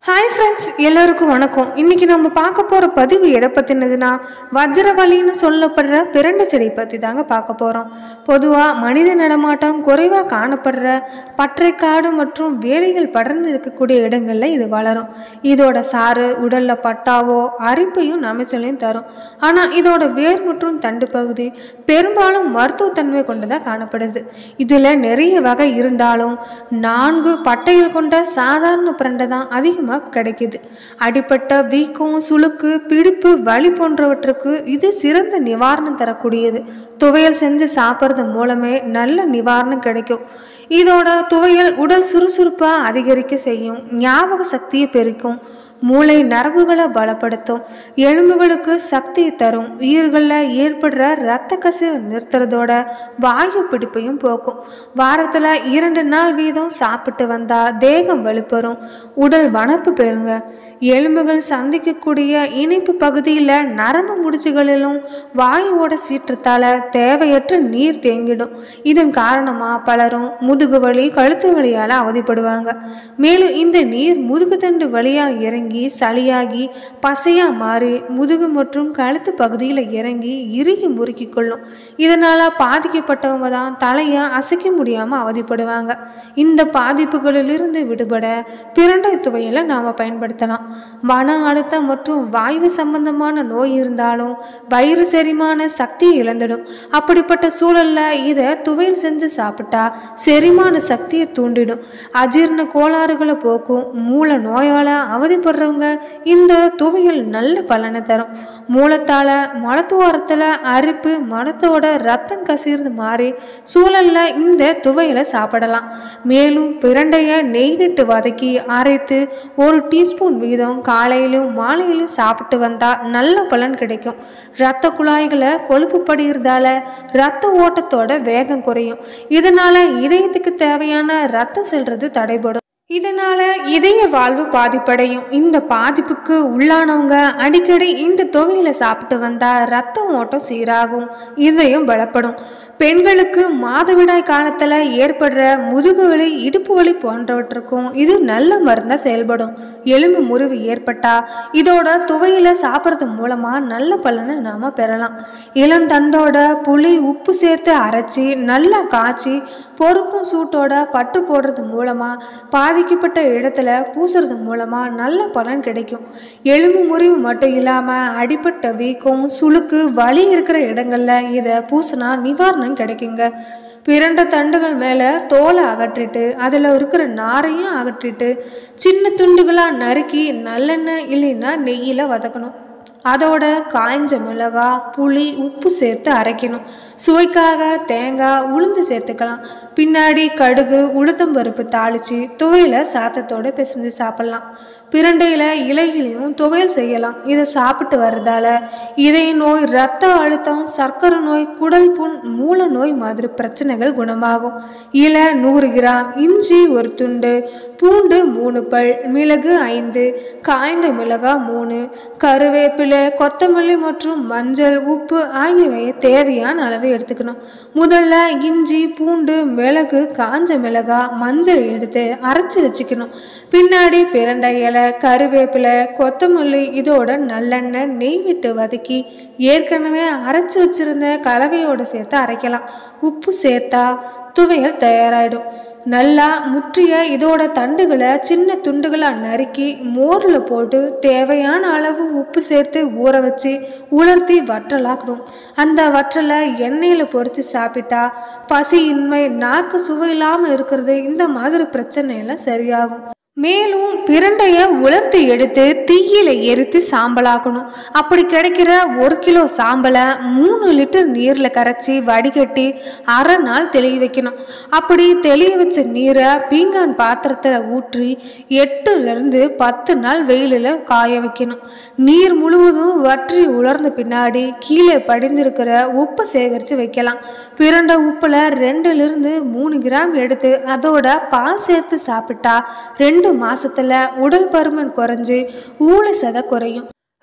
hi friends எல்லாருக்கும் வணக்கம் இன்னைக்கு நம்ம பார்க்க போகிற பதிவு எதை பற்றினதுன்னா வஜ்ரவலின்னு சொல்லப்படுற பிரண்டை செடி பற்றி தாங்க பார்க்க போகிறோம் பொதுவாக மனித நடமாட்டம் குறைவாக காணப்படுற பற்றைக்காடு மற்றும் வேலைகள் படர்ந்து இருக்கக்கூடிய இடங்களில் இது வளரும் இதோட சாறு உடலில் பட்டாவோ அரிப்பையும் நமைச்சலையும் தரும் ஆனால் இதோட வேர் மற்றும் தண்டு பகுதி பெரும்பாலும் மருத்துவத்தன்மை கொண்டதாக காணப்படுது இதில் நிறைய வகை இருந்தாலும் நான்கு பட்டைகள் கொண்ட சாதாரண பிரண்டை தான் அதிகமாக கிடைக்குது அடிப்பட்ட வீக்கம் சுளுக்கு பிடிப்பு வலி போன்றவற்றுக்கு இது சிறந்த நிவாரணம் தரக்கூடியது துவையல் செஞ்சு சாப்பிட்றது மூலமே நல்ல நிவாரணம் கிடைக்கும் இதோட துவையல் உடல் சுறுசுறுப்பாக அதிகரிக்க செய்யும் ஞாபக சக்தியை பெருக்கும் மூளை நரம்புகளை பலப்படுத்தும் எலும்புகளுக்கு சக்தியை தரும் உயிர்களில் ஏற்படுற இரத்த கசிவை நிறுத்துறதோட வாயு பிடிப்பையும் போக்கும் வாரத்தில் இரண்டு நாள் வீதம் சாப்பிட்டு வந்தால் தேகம் வலுப்பெறும் உடல் வனப்பு பெறுங்க எலும்புகள் சந்திக்கக்கூடிய இணைப்பு பகுதியில் நரம்பு முடிச்சுகளிலும் வாயுவோட சீற்றத்தால் தேவையற்ற நீர் தேங்கிடும் இதன் காரணமாக பலரும் முதுகு வலி கழுத்து வலியால் அவதிப்படுவாங்க மேலும் இந்த நீர் முதுகுத்தண்டு வழியாக இறங்கி சளியாகி பசையாக மாறி முதுகு மற்றும் கழுத்து பகுதியில் இறங்கி இறுகி முறுக்கி கொள்ளும் இதனால் பாதிக்கப்பட்டவங்க தான் தலையை அசைக்க முடியாமல் அவதிப்படுவாங்க இந்த பாதிப்புகளிலிருந்து விடுபட பிரண்டை துவையலை நாம் பயன்படுத்தலாம் மன அழுத்தம் மற்றும் வாயு சம்பந்தமான நோய் இருந்தாலும் வயிறு செரிமான சக்தியை இழந்துடும் அப்படிப்பட்ட சூழலில் இதை துவையல் செஞ்சு சாப்பிட்டா செரிமான சக்தியை தூண்டிடும் அஜீரண கோளாறுகளை போக்கும் மூல நோயால் அவதிப்படுறவங்க இந்த துவையல் நல்ல பலனை தரும் மூலத்தால் மலத்துவாரத்தில் அரிப்பு மனத்தோட ரத்தம் கசிறது மாதிரி சூழலில் இந்த துவையலை சாப்பிடலாம் மேலும் பிரண்டையை நெய் விட்டு வதக்கி அரைத்து ஒரு டீஸ்பூன் வீதம் காலையிலும் மாலையிலும் சாப்பிட்டு வந்தால் நல்ல பலன் கிடைக்கும் இரத்த குழாய்களை கொழுப்பு படிகிறதால இரத்த ஓட்டத்தோட வேகம் குறையும் இதனால் இதயத்துக்கு தேவையான ரத்தம் செல்றது தடைபடும் இதனால இதய வாழ்வு பாதிப்படையும் இந்த பாதிப்புக்கு உள்ளானவங்க அடிக்கடி இந்த துவையில சாப்பிட்டு வந்தா ரத்த ஓட்டம் சீராகும் இதயம் பலப்படும் பெண்களுக்கு மாதவிடாய் காலத்தில் ஏற்படுற முதுகு வலி இடுப்பு வலி போன்றவற்றுக்கும் இது நல்ல மருந்தாக செயல்படும் எலும்பு முறிவு ஏற்பட்டா இதோட துவையில சாப்பிட்றது மூலமாக நல்ல பலனை நாம் பெறலாம் இளந்தண்டோட புளி உப்பு சேர்த்து அரைச்சி நல்லா காய்ச்சி பொறுக்கும் சூட்டோட பட்டு போடுறது மூலமாக பாதிக்கப்பட்ட இடத்துல பூசுறது மூலமாக நல்ல பலன் கிடைக்கும் எலும்பு முறிவு மட்டும் இல்லாமல் அடிப்பட்ட வீக்கம் சுளுக்கு வலி இருக்கிற இடங்களில் இதை பூசினா நிவாரணம் கிடைக்குங்க பிரண்ட தண்டுகள் மேலே தோலை அகற்றிட்டு அதில் இருக்கிற நாரையும் அகற்றிட்டு சின்ன துண்டுகளாக நறுக்கி நல்லெண்ணெய் இல்லைன்னா நெய்யில் வதக்கணும் அதோட காய்ஞ்ச மிளகா புளி உப்பு சேர்த்து அரைக்கணும் சுவைக்காக தேங்காய் உளுந்து சேர்த்துக்கலாம் பின்னாடி கடுகு உளுத்தம்பருப்பு தாளித்து துவையில சாத்தத்தோடு பிசைஞ்சு சாப்பிட்லாம் பிரண்டையில் இலைகளையும் துவையல் செய்யலாம் இதை சாப்பிட்டு வர்றதால இதய நோய் இரத்த அழுத்தம் சர்க்கரை நோய் குடல் புண் மூல நோய் மாதிரி பிரச்சனைகள் குணமாகும் இலை நூறு கிராம் இஞ்சி ஒரு துண்டு பூண்டு மூணு பல் மிளகு ஐந்து காய்ந்த மிளகாய் மூணு கருவேப்பிலை கொத்தமல்லி மற்றும் மஞ்சள் உப்பு ஆகியவை தேவையான அளவு எடுத்துக்கணும் முதல்ல இஞ்சி பூண்டு மிளகு காஞ்ச மிளகாய் மஞ்சள் எடுத்து அரைச்சி வச்சுக்கணும் பின்னாடி பிரண்டை இலை கருவேப்பிலை கொத்தமல்லி இதோட நல்லெண்ணெய் நெய் விட்டு வதக்கி ஏற்கனவே அரைச்சி வச்சிருந்த கலவையோடு சேர்த்து அரைக்கலாம் உப்பு சேர்த்தா துவையல் தயாராகிடும் நல்லா முற்றிய இதோட தண்டுகளை சின்ன துண்டுகளாக நறுக்கி மோரில் போட்டு தேவையான அளவு உப்பு சேர்த்து ஊற வச்சு உலர்த்தி வற்றலாக்கணும் அந்த வற்றலை எண்ணெயில் பொறித்து சாப்பிட்டா பசியின்மை நாக்கு சுவையில்லாமல் இருக்கிறது இந்த மாதிரி பிரச்சனையெல்லாம் சரியாகும் மேலும் பிரண்டையை உலர்த்தி எடுத்து தீயில எரித்து சாம்பலாக்கணும் அப்படி கிடைக்கிற ஒரு கிலோ சாம்பலை மூணு லிட்டர் நீரில் கரைச்சி வடிகட்டி அரை நாள் தெளிய வைக்கணும் அப்படி தெளிய வச்ச நீரை பீங்கான் பாத்திரத்தில் ஊற்றி எட்டுலேருந்து பத்து நாள் வெயிலில் காய வைக்கணும் நீர் முழுவதும் வற்றி உலர்ந்த பின்னாடி கீழே படிந்திருக்கிற உப்பை சேகரித்து வைக்கலாம் பிரண்டை உப்பில் ரெண்டுலேருந்து மூணு கிராம் எடுத்து அதோட பால் சேர்த்து சாப்பிட்டா ரெண்டு மாசத்துல உடல் பருமன் குறைஞ்சு ஊழ சதை குறையும்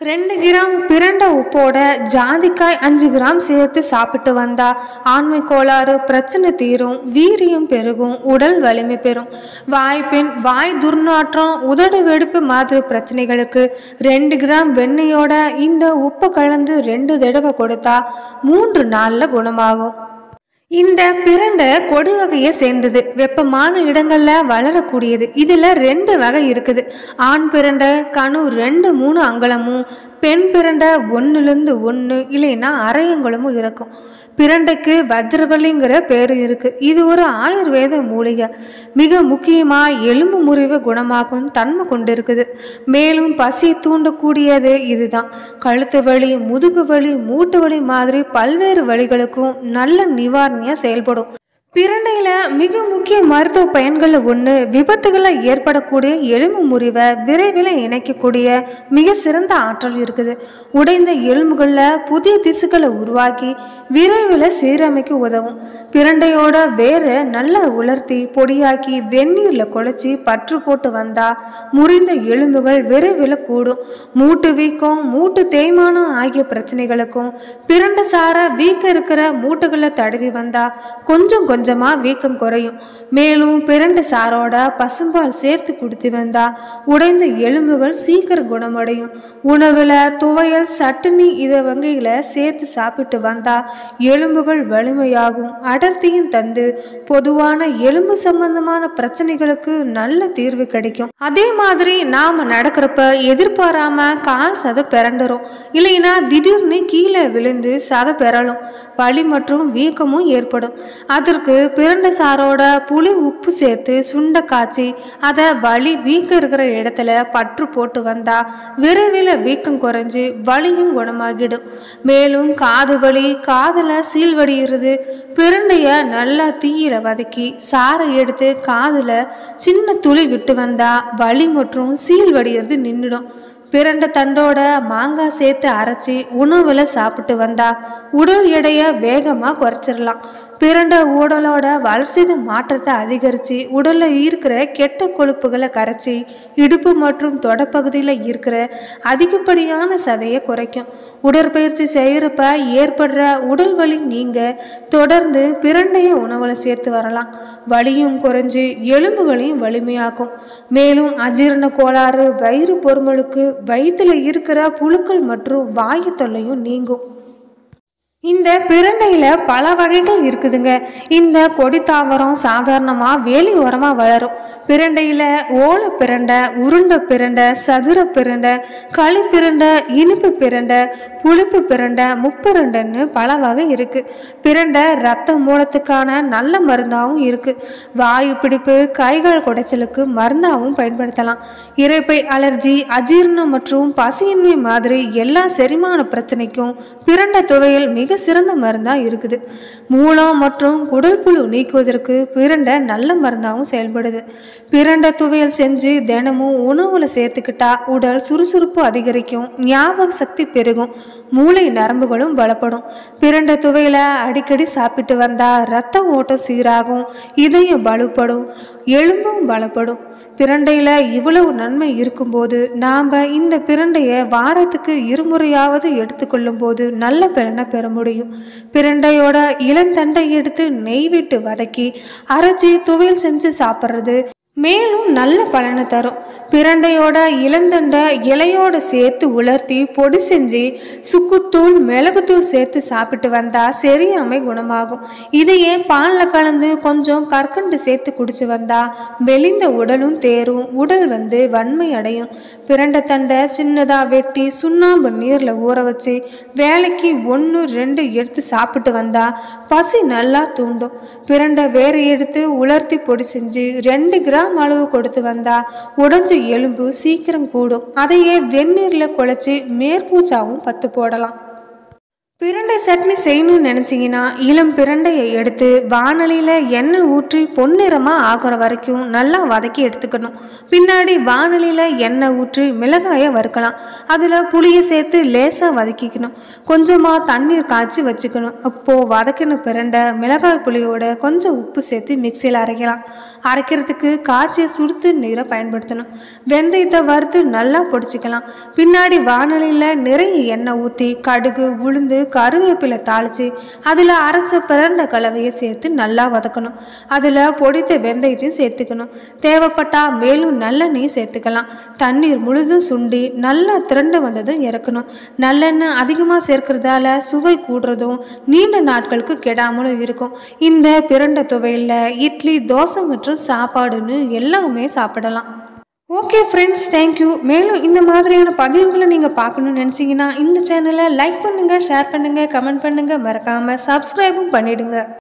ரெண்டு கிராம் பிரண்ட உப்போட ஜாதிக்காய் அஞ்சு கிராம் சேர்த்து சாப்பிட்டு வந்தா ஆண்மை கோளாறு பிரச்சனை தீரும் வீரியம் பெருகும் உடல் வலிமை பெறும் வாய்ப்பெண் வாய் துர்நாற்றம் உதடு வெடிப்பு மாதிரி பிரச்சனைகளுக்கு ரெண்டு கிராம் வெண்ணெயோட இந்த உப்பு கலந்து ரெண்டு தடவை கொடுத்தா மூன்று நாளில் குணமாகும் இந்த பிரண்டை கொடி வகையை சேர்ந்தது வெப்பமான இடங்கள்ல வளரக்கூடியது இதுல ரெண்டு வகை இருக்குது ஆண் பிரண்டை கணு ரெண்டு மூணு அங்கலமும் பெண் பிரண்டை ஒன்றுலேருந்து ஒன்று இல்லைன்னா அரையங்குளமும் இருக்கும் பிரண்டைக்கு வஜ்ரவள்ளிங்கிற பேர் இருக்கு இது ஒரு ஆயுர்வேத மூலிகை மிக முக்கியமாக எலும்பு முறிவு குணமாக்கும் தன்மை கொண்டிருக்குது மேலும் பசி தூண்டக்கூடியது இதுதான் கழுத்து வலி முதுகு வலி மூட்டு வலி மாதிரி பல்வேறு வழிகளுக்கும் நல்ல நிவாரணியாக செயல்படும் பிரண்டையில மிக முக்கிய மருத்துவ பயன்கள் ஒன்று விபத்துகளில் ஏற்படக்கூடிய எலும்பு முறிவை விரைவில் இணைக்கக்கூடிய மிக சிறந்த ஆற்றல் இருக்குது உடைந்த எலும்புகளில் புதிய திசுக்களை உருவாக்கி விரைவில் சீரமைக்க உதவும் பிரண்டையோட வேரை நல்லா உலர்த்தி பொடியாக்கி வெந்நீரில் குழச்சி பற்று போட்டு வந்தா முறிந்த எலும்புகள் விரைவில் கூடும் மூட்டு வீக்கம் மூட்டு தேய்மானம் ஆகிய பிரச்சனைகளுக்கும் பிரண்டை சார வீக்கம் இருக்கிற மூட்டுகளை தடவி வந்தா கொஞ்சம் கொஞ்சமாக வீக்கம் குறையும் மேலும் பிரண்டை சாரோட பசும்பால் சேர்த்து குடித்து வந்தா உடைந்த எலும்புகள் சீக்கிரம் குணமடையும் உணவில் துவையல் சட்னி இதை வகைகளை சேர்த்து சாப்பிட்டு வந்தா எலும்புகள் வலிமையாகும் அடர்த்தியும் தந்து பொதுவான எலும்பு சம்பந்தமான பிரச்சனைகளுக்கு நல்ல தீர்வு கிடைக்கும் அதே மாதிரி நாம நடக்கிறப்ப எதிர்பாராம கால் சதை பிறண்டுரும் இல்லைன்னா திடீர்னு கீழே விழுந்து சதை பெறலும் வலி மற்றும் வீக்கமும் ஏற்படும் அதற்கு பிரண்டை சாரோட புளி உப்பு சேர்த்து சுண்ட காய்ச்சி அதை வலி வீக்கம் இருக்கிற இடத்துல பற்று போட்டு வந்தா விரைவில் வீக்கம் குறைஞ்சு வலியும் குணமாகிடும் மேலும் காது வலி காதில் சீல்வடிகிறது பிரண்டைய நல்லா தீயில வதக்கி சாறை எடுத்து காதில் சின்ன துளி விட்டு வந்தா வலி மற்றும் சீல் வடிகிறது நின்றுடும் பிரண்டை தண்டோட மாங்காய் சேர்த்து அரைச்சி உணவில் சாப்பிட்டு வந்தா உடல் எடையை வேகமாக குறைச்சிடலாம் பிரண்டை உடலோட வளர்ச்சித மாற்றத்தை அதிகரித்து உடலில் இருக்கிற கெட்ட கொழுப்புகளை கரைச்சி இடுப்பு மற்றும் தொடப்பகுதியில் இருக்கிற அதிகப்படியான சதையை குறைக்கும் உடற்பயிற்சி செய்கிறப்ப ஏற்படுற உடல் வலி நீங்க தொடர்ந்து பிரண்டைய உணவில் சேர்த்து வரலாம் வலியும் குறைஞ்சு எலும்புகளையும் வலிமையாக்கும் மேலும் அஜீரண கோளாறு வயிறு பொறுமலுக்கு வயிற்றுல இருக்கிற புழுக்கள் மற்றும் வாயு தொல்லையும் நீங்கும் இந்த பிரண்டையில் பல வகைகள் இருக்குதுங்க இந்த கொடி தாவரம் சாதாரணமாக வேலி ஓரமாக வளரும் பிரண்டையில் ஓலை பிரண்டை உருண்டை பிரண்டை சதுர பிரண்டை களி பிரண்டை இனிப்பு பிரண்டை புளிப்பு பிரண்டை முப்பிரண்டைன்னு பல வகை இருக்குது பிரண்டை ரத்த மூலத்துக்கான நல்ல மருந்தாகவும் இருக்குது வாயு பிடிப்பு கைகால் குடைச்சலுக்கு மருந்தாகவும் பயன்படுத்தலாம் இறைப்பை அலர்ஜி அஜீரணம் மற்றும் பசியின்மை மாதிரி எல்லா செரிமான பிரச்சனைக்கும் பிரண்டை துவையல் மிக சிறந்த மருந்தாக இருக்குது மூலம் மற்றும் குடல் புழு நீக்குவதற்கு பிரண்டை நல்ல மருந்தாகவும் செயல்படுது பிரண்டை துவையல் செஞ்சு தினமும் உணவில் சேர்த்துக்கிட்டா உடல் சுறுசுறுப்பு அதிகரிக்கும் ஞாபக சக்தி பெருகும் மூளை நரம்புகளும் பலப்படும் பிரண்டை துவையலை அடிக்கடி சாப்பிட்டு வந்தால் ரத்த ஓட்டம் சீராகும் இதயம் பலுப்படும் எலும்பும் பலப்படும் பிரண்டையில் இவ்வளவு நன்மை இருக்கும்போது நாம் இந்த பிரண்டையை வாரத்துக்கு இருமுறையாவது எடுத்துக்கொள்ளும் போது நல்ல பலனை பெற முடியும் பிரண்டையோட இளந்தண்டை எடுத்து நெய் விட்டு வதக்கி அரைச்சி துவையல் செஞ்சு சாப்பிட்றது மேலும் நல்ல பலனை தரும் பிரண்டையோட இளந்தண்டை இலையோட சேர்த்து உலர்த்தி பொடி செஞ்சு சுக்குத்தூள் மிளகுத்தூள் சேர்த்து சாப்பிட்டு வந்தா சரியாமை குணமாகும் இதையே பாலில் கலந்து கொஞ்சம் கற்கண்டு சேர்த்து குடிச்சு வந்தா மெலிந்த உடலும் தேரும் உடல் வந்து வன்மை அடையும் பிரண்டை தண்டை சின்னதாக வெட்டி சுண்ணாம்பு நீரில் ஊற வச்சு வேலைக்கு ஒன்று ரெண்டு எடுத்து சாப்பிட்டு வந்தா பசி நல்லா தூண்டும் பிரண்டை வேறு எடுத்து உலர்த்தி பொடி செஞ்சு ரெண்டு கிராம் அளவு கொடுத்து வந்தா உடைஞ்ச எலும்பு சீக்கிரம் கூடும் அதையே வெந்நீரில் குழச்சி மேற்பூச்சாவும் பத்து போடலாம் பிரண்டை சட்னி செய்யணும்னு நினச்சிங்கன்னா இளம் பிரண்டையை எடுத்து வானலியில் எண்ணெய் ஊற்றி பொன்னிறமாக ஆகிற வரைக்கும் நல்லா வதக்கி எடுத்துக்கணும் பின்னாடி வானலியில் எண்ணெய் ஊற்றி மிளகாயை வறுக்கலாம் அதில் புளியை சேர்த்து லேசாக வதக்கிக்கணும் கொஞ்சமாக தண்ணீர் காய்ச்சி வச்சுக்கணும் அப்போது வதக்கின பிரண்டை மிளகாய் புளியோட கொஞ்சம் உப்பு சேர்த்து மிக்சியில் அரைக்கலாம் அரைக்கிறதுக்கு காய்ச்சிய சுடுத்து நீரை பயன்படுத்தணும் வெந்தயத்தை வறுத்து நல்லா பொடிச்சிக்கலாம் பின்னாடி வானலியில் நிறைய எண்ணெய் ஊற்றி கடுகு உளுந்து கருவேப்பிலை தாளித்து அதில் அரைச்ச பிரண்ட கலவையை சேர்த்து நல்லா வதக்கணும் அதில் பொடித்த வெந்தயத்தையும் சேர்த்துக்கணும் தேவைப்பட்டால் மேலும் நல்லெண்ணெயும் சேர்த்துக்கலாம் தண்ணீர் முழுதும் சுண்டி நல்லா திரண்டு வந்ததும் இறக்கணும் நல்லெண்ணெய் அதிகமாக சேர்க்கறதால சுவை கூடுறதும் நீண்ட நாட்களுக்கு கெடாமலும் இருக்கும் இந்த பிரண்ட துவையில் இட்லி தோசை மற்றும் சாப்பாடுன்னு எல்லாமே சாப்பிடலாம் ஓகே ஃப்ரெண்ட்ஸ் தேங்க்யூ மேலும் இந்த மாதிரியான பதிவுகளை நீங்கள் பார்க்கணும்னு நினச்சிங்கன்னா இந்த சேனலை லைக் பண்ணுங்கள் ஷேர் பண்ணுங்கள் கமெண்ட் பண்ணுங்கள் மறக்காமல் சப்ஸ்கிரைபும் பண்ணிடுங்க